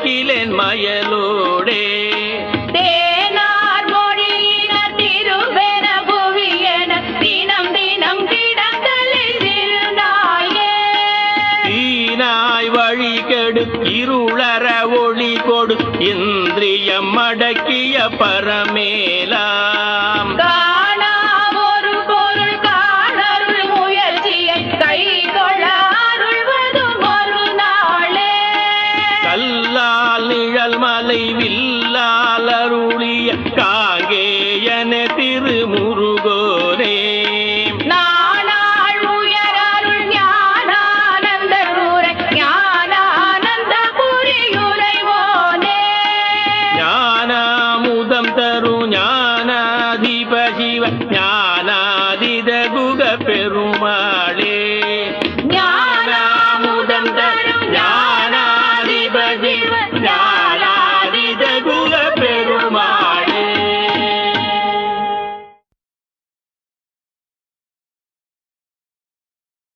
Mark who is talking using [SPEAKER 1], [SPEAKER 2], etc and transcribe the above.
[SPEAKER 1] மயக்கிலேன் மயலோடே
[SPEAKER 2] தேனார் மொழியினர் திருவென புவியென தினம் தினம் கிடந்தலில் திருநாயே
[SPEAKER 1] தீனாய் வழி கெடு இருளற ஒளி கொடு இந்திரியம் அடக்கிய பரமேலாம்
[SPEAKER 2] காணா ஒரு பொருள் காணருள் முயற்சியை கை கொள்ள அருள்வதும் ஒரு நாளே
[SPEAKER 1] கல்லால் நிழல் மலை வில்லால் அருளிய காங்கேயன திருமுருகோரே
[SPEAKER 2] நானாள் உயர் அருள் ஞானானந்த உரை ஞானானந்த புரியுரைவோனே
[SPEAKER 1] ஞானாமுதம் தரு ஞானாதிப சிவ ஞானாதித குக பெரு